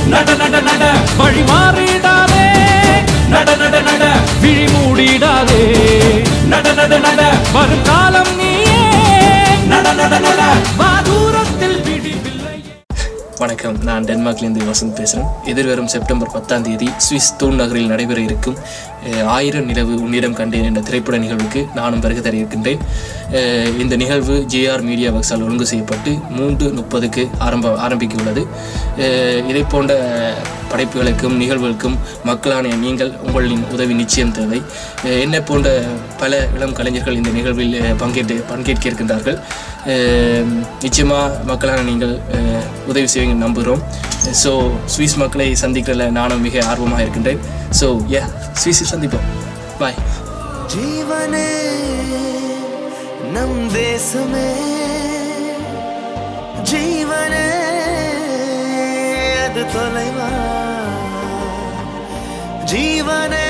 நட நட நட வழி மாறிடாதே நட நட நட விழி மூடிடாதே நட நட நட வரும் காலம் நீயே நட நட நட வா தூரத்தில் விழிவில்லை வணக்கம் நான் டென்மார்க்லேருந்து வசந்த் பேசுகிறேன் எதிர்வரும் செப்டம்பர் பத்தாம் தேதி சுவிஸ் தூண் நகரில் நடைபெற இருக்கும் அஹ், ஆயிரம் நிலவு உன்னிடம் கண்டேன் என்ற திரைப்பட நிகழ்வுக்கு நானும் வருகை தர இருக்கின்றேன் அஹ், இந்த நிகழ்வு ஜேஆர் மீடியா ஒர்க்ஸால் ஒழுங்கு செய்யப்பட்டு மூன்று முப்பதுக்கு ஆரம்ப ஆரம்பிக்க உள்ளது அஹ், இதை போன்ற படைப்புகளுக்கும் நிகழ்வுகளுக்கும் மக்களான நீங்கள் உங்களின் உதவி நிச்சயம் தேவை அஹ், என்னை போன்ற பல இளம் கலைஞர்கள் இந்த நிகழ்வில் அஹ், பங்கேற்று பங்கேற்க இருக்கின்றார்கள் அஹ், நிச்சயமாக மக்களான நீங்கள் அஹ், உதவி செய்வீங்க நம்புகிறோம் ஸோ சுவிஸ் மக்களை சந்திக்கிறதுல நானும் மிக ஆர்வமாக இருக்கின்றேன் ஸோ ஏ சுவிஸில் சந்திப்போம் பாய் ஜீவனே நம் தேசமே ஜீவனே அது தொலைவா ஜீவனே